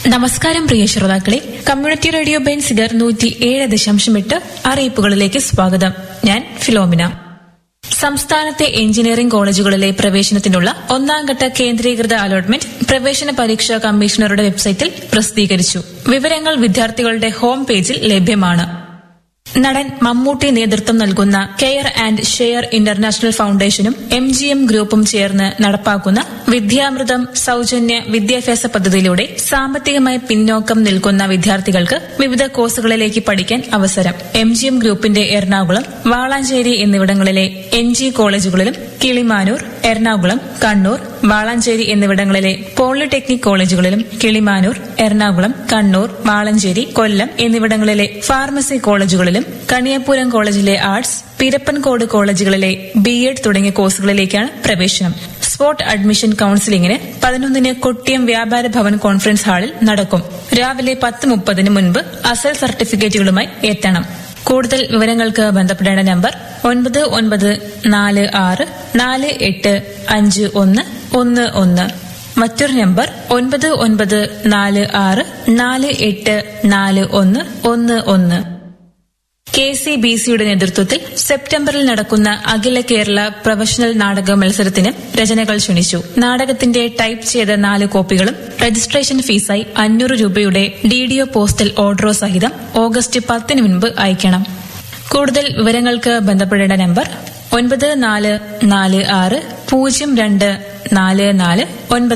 നമസ്കാരം പ്രിയ ശ്രോതാക്കളെ community radio Benziger നൂറ്റി ഏഴ് ദശാംശം എട്ട് അറിയിപ്പുകളിലേക്ക് സ്വാഗതം ഞാൻ ഫിലോമിന സംസ്ഥാനത്തെ എഞ്ചിനീയറിംഗ് കോളേജുകളിലെ പ്രവേശനത്തിനുള്ള ഒന്നാംഘട്ട കേന്ദ്രീകൃത അലോട്ട്മെന്റ് പ്രവേശന പരീക്ഷാ കമ്മീഷണറുടെ വെബ്സൈറ്റിൽ പ്രസിദ്ധീകരിച്ചു വിവരങ്ങൾ വിദ്യാർത്ഥികളുടെ ഹോം പേജിൽ ലഭ്യമാണ് നടൻ മമ്മൂട്ടി നേതൃത്വം നൽകുന്ന കെയർ ആൻഡ് ഷെയർ ഇന്റർനാഷണൽ ഫൌണ്ടേഷനും എം ജി എം ഗ്രൂപ്പും ചേർന്ന് നടപ്പാക്കുന്ന വിദ്യാമൃതം സൌജന്യ വിദ്യാഭ്യാസ പദ്ധതിയിലൂടെ സാമ്പത്തികമായി പിന്നോക്കം നിൽക്കുന്ന വിദ്യാർത്ഥികൾക്ക് വിവിധ കോഴ്സുകളിലേക്ക് പഠിക്കാൻ അവസരം എം ജി എം ഗ്രൂപ്പിന്റെ എറണാകുളം വാളാഞ്ചേരി എന്നിവിടങ്ങളിലെ എൻ ജി കോളേജുകളിലും കിളിമാനൂർ എറണാകുളം കണ്ണൂർ വാളാഞ്ചേരി എന്നിവിടങ്ങളിലെ പോളിടെക്നിക് കോളേജുകളിലും കിളിമാനൂർ എറണാകുളം കണ്ണൂർ വാളഞ്ചേരി കൊല്ലം എന്നിവിടങ്ങളിലെ ഫാർമസി കോളേജുകളിലും കണിയപ്പുരം കോളേജിലെ ആർട്സ് പിരപ്പൻകോട് കോളേജുകളിലെ ബി എഡ് തുടങ്ങിയ കോഴ്സുകളിലേക്കാണ് പ്രവേശനം സ്പോട്ട് അഡ്മിഷൻ കൌൺസിലിംഗിന് പതിനൊന്നിന് കൊട്ടിയം വ്യാപാര ഭവൻ കോൺഫറൻസ് ഹാളിൽ നടക്കും രാവിലെ പത്ത് മുപ്പതിന് മുൻപ് അസൽ സർട്ടിഫിക്കറ്റുകളുമായി എത്തണം കൂടുതൽ വിവരങ്ങൾക്ക് ബന്ധപ്പെടേണ്ട നമ്പർ ഒൻപത് ഒൻപത് നാല് ആറ് നാല് എട്ട് അഞ്ച് ഒന്ന് ഒന്ന് ഒന്ന് മറ്റൊരു നമ്പർ ഒൻപത് ഒൻപത് നാല് ആറ് നാല് എട്ട് നാല് ഒന്ന് ഒന്ന് ഒന്ന് കെ സി ബി സിയുടെ നേതൃത്വത്തിൽ സെപ്റ്റംബറിൽ നടക്കുന്ന അഖില കേരള പ്രൊഫഷണൽ നാടക മത്സരത്തിന് രചനകൾ ക്ഷണിച്ചു നാടകത്തിന്റെ ടൈപ്പ് ചെയ്ത നാല് കോപ്പികളും രജിസ്ട്രേഷൻ ഫീസായി അഞ്ഞൂറ് രൂപയുടെ ഡിഡിഒ പോസ്റ്റൽ ഓർഡറോ സഹിതം ഓഗസ്റ്റ് പത്തിന് മുൻപ് അയക്കണം കൂടുതൽ വിവരങ്ങൾക്ക് ബന്ധപ്പെടേണ്ട നമ്പർ ഒൻപത് നാല് നാല് ആറ് പൂജ്യം രണ്ട് നാല് നാല് ഒൻപത്